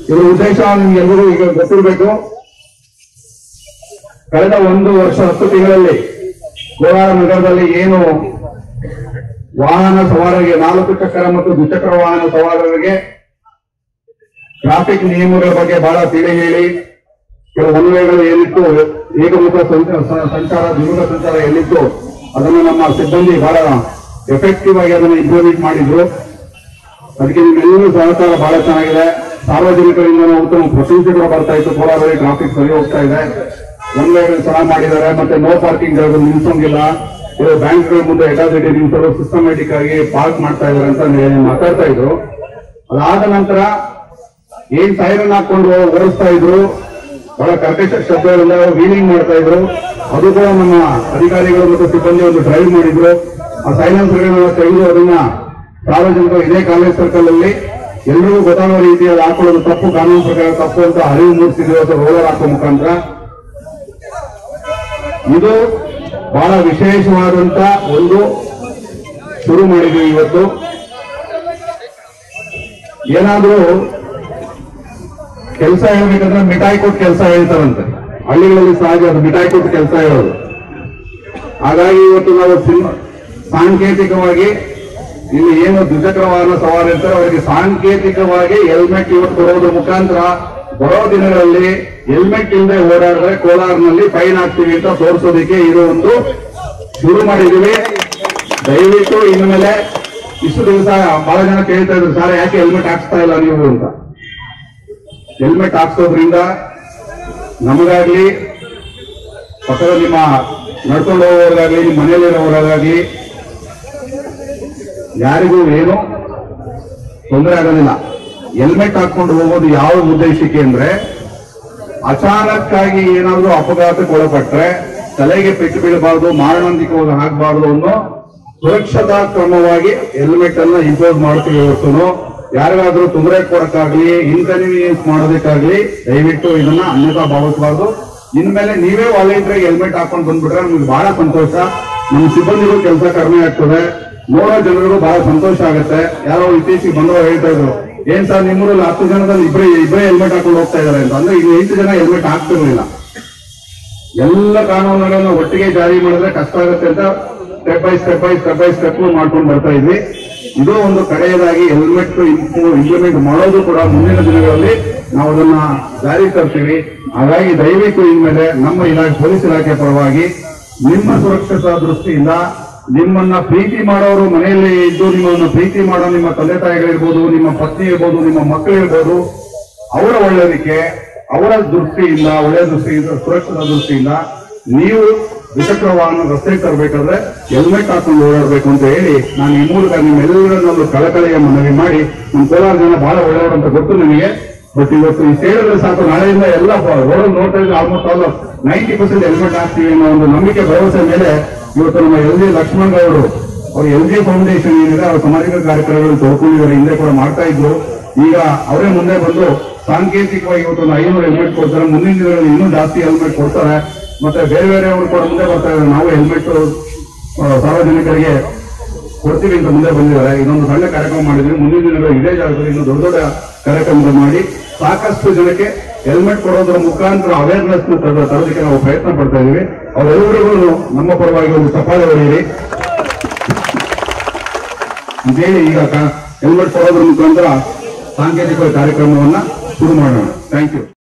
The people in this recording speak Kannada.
ಇದ್ರ ಉದ್ದೇಶ ನಿಮ್ಗೆಲ್ಲರಿಗೂ ಈಗ ಗೊತ್ತಿರಬೇಕು ಕಳೆದ ಒಂದು ವರ್ಷ ಹತ್ತು ತಿಂಗಳಲ್ಲಿ ಕೋಲಾರ ನಗರದಲ್ಲಿ ಏನು ವಾಹನ ಸವಾರರಿಗೆ ನಾಲ್ಕು ಚಕ್ರ ಮತ್ತು ದ್ವಿಚಕ್ರ ವಾಹನ ಸವಾರರಿಗೆ ಟ್ರಾಫಿಕ್ ನಿಯಮಗಳ ಬಗ್ಗೆ ಬಹಳ ತಿಳಿ ಹೇಳಿ ಕೆಲವು ಒನ್ವೇಗಳು ಏನಿತ್ತು ಏಕಮುಖ ಸಂಚ- ಸ- ಸಂಚಾರ ದ್ವಿಮುಖ ಸಂಚಾರ ಎಲ್ಲಿತ್ತು ಅದನ್ನು ನಮ್ಮ ಸಿಬ್ಬಂದಿ ಬಹಳ ಎಫೆಕ್ಟಿವ್ ಆಗಿ ಅದನ್ನು ಇಂಪ್ಲಿಮೆಂಟ್ ಮಾಡಿದ್ರು ಅದಕ್ಕೆ ನಿಮ್ಮೆಲ್ಲರೂ ಸಹಕಾರ ಬಹಳ ಚೆನ್ನಾಗಿದೆ ಸಾರ್ವಜನಿಕರಿಂದ ಉತ್ತಮ ಪ್ರಶಂಸೆಗಳು ಬರ್ತಾ ಇತ್ತು ಕೋಲಾರದಲ್ಲಿ ಟ್ರಾಫಿಕ್ ಸರಿ ಹೋಗ್ತಾ ಇದೆ ಒನ್ ವೇಗಳು ಚೆನ್ನಾಗಿ ಮಾಡಿದ್ದಾರೆ ಮತ್ತೆ ನೋ ಪಾರ್ಕಿಂಗ್ ನಿಲ್ಸೋಂಗಿಲ್ಲ ಇದು ಬ್ಯಾಂಕ್ಗಳ ಮುಂದೆ ಎಟಾಸಿಟಿ ನಿಲ್ಸೋದು ಸಿಸ್ಟಮ್ಯಾಟಿಕ್ ಆಗಿ ಪಾರ್ಕ್ ಮಾಡ್ತಾ ಇದಾರೆ ಅಂತ ನೇ- ಮಾತಾಡ್ತಾ ಇದ್ರು ಅದಾದ ನಂತರ ಏನ್ ಸೈರನ್ ಹಾಕೊಂಡು ಓಡಿಸ್ತಾ ಇದ್ರು ಬಹಳ ಕರ್ಕಶ ಶಬ್ದಗಳಿಂದ ವೀಲಿಂಗ್ ಮಾಡ್ತಾ ಇದ್ರು ಅದು ಕೂಡ ನಮ್ಮ ಅಧಿಕಾರಿಗಳು ಮತ್ತು ಸಿಬ್ಬಂದಿ ಒಂದು ಡ್ರೈವ್ ಮಾಡಿದ್ರು ಆ ಸೈಲೆನ್ಸರ್ಗಳನ್ನ ತೆಗೆದು ಅದನ್ನ ಸಾರ್ವಜನಿಕರು ಇದೇ ಕಾಲೇಜ್ ಸರ್ಕಲ್ ಅಲ್ಲಿ ಎಲ್ರಿಗೂ ಗೊತ್ತಾಗೋ ರೀತಿಯಲ್ಲಿ ಹಾಕೊಳ್ಳೋದು ತಪ್ಪು ಕಾನೂನು ಪ್ರಕಾರ ತಪ್ಪು ಅಂತ ಅರಿವು ಮೂಡಿಸಿದ್ರು ಅಥವಾ ರೋಲರ್ ಹಾಕೋ ಮುಖಾಂತರ ಇದು ಬಹಳ ವಿಶೇಷವಾದಂತ ಒಂದು ಶುರು ಮಾಡಿದ್ವಿ ಇವತ್ತು ಏನಾದ್ರೂ ಕೆಲಸ ಹೇಳ್ಬೇಕಂದ್ರೆ ಮಿಠಾಯಿ ಕೊಟ್ಟು ಕೆಲಸ ಹೇಳ್ತಾರಂತೆ ಹಳ್ಳಿಗಳಲ್ಲಿ ಸಹಜ ಅದು ಮಿಠಾಯಿ ಕೊಟ್ಟು ಕೆಲಸ ಹೇಳೋದು ಹಾಗಾಗಿ ಇವತ್ತು ನಾವು ಸಿಂ- ಸಾಂಕೇತಿಕವಾಗಿ ಇಲ್ಲಿ ಏನು ದ್ವಿಚಕ್ರ ವಾಹನ ಸವಾರ ಇರ್ತಾರೆ ಅವರಿಗೆ ಸಾಂಕೇತಿಕವಾಗಿ ಹೆಲ್ಮೆಟ್ ಇವತ್ತು ಕೊಡೋದ್ರ ಮುಖಾಂತರ ಬರೋ ದಿನಗಳಲ್ಲಿ ಹೆಲ್ಮೆಟ್ ಇಲ್ಲದೆ ಓಡಾಡಿದ್ರೆ ಕೋಲಾರ್ನಲ್ಲಿ ಫೈನ್ ಹಾಕ್ತೀವಿ ಅಂತ ತೋರಿಸೋದಕ್ಕೆ ಇದು ಒಂದು ಶುರು ಮಾಡಿದೀವಿ ದಯವಿಟ್ಟು ಇನ್ಮೇಲೆ ಇಷ್ಟು ದಿವಸ ಬಹಳ ಜನ ಕೇಳ್ತಾ ಇದ್ರು ಸರ್ ಯಾಕೆ ಹೆಲ್ಮೆಟ್ ಹಾಕ್ಸ್ತಾ ಇಲ್ಲ ನೀವು ಅಂತ ಹೆಲ್ಮೆಟ್ ಹಾಕ್ಸೋದ್ರಿಂದ ನಮಗಾಗ್ಲಿ ಪಕ್ಕದ ನಿಮ್ಮ ನಡ್ಕೊಂಡು ಹೋಗೋರಾಗ್ಲಿ ನಿಮ್ಮ ಮನೆಯಲ್ಲಿರೋರಾಗ್ಲಿ ಯಾರಿಗೂ ಏನು ತೊಂದರೆ ಆಗೋದಿಲ್ಲ ಹೆಲ್ಮೆಟ್ ಹಾಕೊಂಡು ಹೋಗೋದು ಯಾವ ಉದ್ದೇಶಕ್ಕೆ ಅಂದ್ರೆ ಅಚಾನಕ್ ಆಗಿ ಏನಾದ್ರೂ ಅಪಘಾತಕ್ಕೆ ಒಳಪಟ್ರೆ ತಲೆಗೆ ಪೆಟ್ಟು ಬೀಳಬಾರ್ದು ಮಾರಣಾಂತಿಕವಾಗಿ ಆಗಬಾರ್ದು ಅನ್ನೋ ಸುರಕ್ಷತಾ ಕ್ರಮವಾಗಿ ಹೆಲ್ಮೆಟ್ ಅನ್ನ ಇಂಪೋಸ್ ಮಾಡ್ತೀವಿ ಹೊರತು ಯಾರಿಗಾದ್ರೂ ತೊಂದರೆ ಕೊಡಕ್ಕಾಗ್ಲಿ ಇನ್ಕನ್ವೀನಿಯನ್ಸ್ ಮಾಡೋದಕ್ಕಾಗ್ಲಿ ದಯವಿಟ್ಟು ಇದನ್ನ ಅನ್ಯತಾ ಭಾವಿಸಬಾರ್ದು ಇನ್ಮೇಲೆ ನೀವೇ ವಾಲಂಟಿಯರ್ ಹೆಲ್ಮೆಟ್ ಹಾಕೊಂಡು ಬಂದ್ಬಿಟ್ರೆ ನಮ್ಗೆ ಬಹಳ ಸಂತೋಷ ನಮ್ಮ ಸಿಬ್ಬಂದಿಗೂ ಕೆಲಸ ಕಡಿಮೆ ಆಗ್ತದೆ ನೋಡೋ ಜನರಿಗೂ ಬಹಳ ಸಂತೋಷ ಆಗುತ್ತೆ ಯಾರೋ ಇತ್ತೀಚೆಗೆ ಬಂದವರು ಹೇಳ್ತಾ ಇದ್ರು ಏನ್ ಸರ್ ನಿಮ್ಮೂರಲ್ಲಿ ಹತ್ತು ಜನದಲ್ಲಿ ಇಬ್ಬರೇ ಇಬ್ಬರೇ ಹೆಲ್ಮೆಟ್ ಹಾಕೊಂಡು ಹೋಗ್ತಾ ಇದಾರೆ ಅಂತ ಅಂದ್ರೆ ಈಗ ಎಂಟು ಜನ ಹೆಲ್ಮೆಟ್ ಹಾಕ್ತಿರ್ಲಿಲ್ಲ ಎಲ್ಲ ಕಾನೂನುಗಳನ್ನ ಒಟ್ಟಿಗೆ ಜಾರಿ ಮಾಡಿದ್ರೆ ಕಷ್ಟ ಆಗುತ್ತೆ ಅಂತ step by step by step by step ಮಾಡ್ಕೊಂಡು ಬರ್ತಾ ಇದ್ವಿ ಇದು ಒಂದು ಕಡೆಯದಾಗಿ ಹೆಲ್ಮೆಟ್ ಇಂಪ್ಲಿಮೆಂಟ್ ಮಾಡೋದು ಕೂಡ ಮುಂದಿನ ದಿನಗಳಲ್ಲಿ ನಾವು ಅದನ್ನ ಜಾರಿ ತರ್ತೀವಿ ಹಾಗಾಗಿ ದಯವಿಟ್ಟು ಇನ್ಮೇಲೆ ನಮ್ಮ ಇಲಾಖೆ ಪೊಲೀಸ್ ಇಲಾಖೆ ಪರವಾಗಿ ನಿಮ್ಮ ಸುರಕ್ಷತಾ ದೃಷ್ಟಿಯಿಂದ ನಿಮ್ಮನ್ನ ಪ್ರೀತಿ ಮಾಡೋರು ಮನೆಯಲ್ಲಿ ಇದ್ದು ನಿಮ್ಮನ್ನ ಪ್ರೀತಿ ಮಾಡೋ ನಿಮ್ಮ ತಂದೆ ತಾಯಿಗಳಿರ್ಬೋದು ನಿಮ್ಮ ಪತ್ನಿ ಇರ್ಬೋದು ನಿಮ್ಮ ಮಕ್ಕಳಿರ್ಬೋದು ಅವರ ಒಳ್ಳೆಯದಕ್ಕೆ ಅವರ ದೃಷ್ಟಿಯಿಂದ ಒಳ್ಳೆಯ ದೃಷ್ಟಿಯಿಂದ ಸುರಕ್ಷತಾ ದೃಷ್ಟಿಯಿಂದ ನೀವು ದ್ವಿಚಕ್ರ ವಾಹನ ರಸ್ತೆಗೆ ತರಬೇಕಾದ್ರೆ ಹೆಲ್ಮೆಟ್ ಹಾಕೊಂಡು ಓಡಾಡಬೇಕು ಅಂತ ಹೇಳಿ ನಾನು ಈ ಮೂಲಕ ನಿಮ್ಮೆಲ್ಲರನ್ನೊಂದು ಕಳಕಳಿಯ ಮನವಿ ಮಾಡಿ ನಮ್ಮ ಕೋಲಾರ ಜನ ಬಹಳ ಒಳ್ಳೆಯವರು ಅಂತ ಗೊತ್ತು ನನಗೆ ಬಟ್ ಇವತ್ತು ಈ ಸೇರಿದ್ರೆ ಸಾಕು ನಾಳೆಯಿಂದ ಎಲ್ಲ ರೋಡ್ ನೋಡ್ತಾ ಇದ್ರೆ almost all ninety percent helmet ಹಾಕ್ತೀವಿ ಅನ್ನೋ ಒಂದು ನಂಬಿಕೆ ಭರವಸೆ ಮೇಲೆ ಇವತ್ತು ನಮ್ಮ ಎಲ್ ಜಿ ಲಕ್ಷ್ಮಣ್ ಗೌಡರು ಅವ್ರು ಎಲ್ ಜಿ ಫೌಂಡೇಶನ್ ಏನಿದೆ ಅವ್ರ ಸಾಮಾಜಿಕ ಕಾರ್ಯಕ್ರಮಗಳು ತೊಡ್ಕೊಂಡಿದ್ದಾರೆ ಹಿಂದೆ ಕೂಡ ಮಾಡ್ತಾ ಇದ್ರು ಈಗ ಅವರೇ ಮುಂದೆ ಬಂದು ಸಾಂಕೇತಿಕವಾಗಿ ಇವತ್ತು ಒಂದು ಐನೂರು ಹೆಲ್ಮೆಟ್ ಕೊಡ್ತಾರೆ ಮುಂದಿನ ದಿನಗಳಲ್ಲಿ ಇನ್ನೂ ಜಾಸ್ತಿ ಹೆಲ್ಮೆಟ್ ಕೊಡ್ತಾರೆ ಮತ್ತೆ ಬೇರೆ ಬೇರೆ ಅವರು ಕೂಡ ಮುಂದೆ ಬರ್ತಾ ಇದ್ದಾರೆ ನಾವು ಹೆಲ್ಮೆಟ್ ಸಾರ್ವಜನಿಕರಿಗೆ ಕೊಡ್ತೀವಿ ಅಂತ ಮುಂದೆ ಬಂದಿದ್ದಾರೆ ಇದೊಂದು ಸಣ್ಣ ಕಾರ್ಯಕ್ರಮ ಮಾಡಿದ್ವಿ ಮುಂದಿನ ದಿನಗಳು ಇದೇ ಜಾಗದಲ್ಲಿ ಇನ್ನು ದೊಡ್ಡ ದೊಡ್ಡ ಕಾರ್ಯಕ್ರಮಗಳು ಮಾಡಿ ಸಾಕಷ್ಟು ಜನಕ್ಕೆ ಹೆಲ್ಮೆಟ್ ಕೊಡೋದ್ರ ಮುಖಾಂತರ ಅವೇರ್ನೆಸ್ ತರೋದಕ್ಕೆ ನಾವು ಪ್ರಯತ್ನ ಪಡ್ತಾ ಇದೀವಿ ಅವರೆಲ್ಲರಿಗೂ ನಮ್ಮ ಪರವಾಗಿ ಒಂದು ಚಪ್ಪಾಳೆ ಹೊಡೆಯಿರಿ ಅಂತೇಳಿ ಈಗ ಹೆಲ್ಮೆಟ್ ಕೊಡೋದ್ರ ಮುಖಾಂತರ ಸಾಂಕೇತಿಕ ಕಾರ್ಯಕ್ರಮವನ್ನ ಶುರು ಮಾಡೋಣ ಥ್ಯಾಂಕ್ ಯು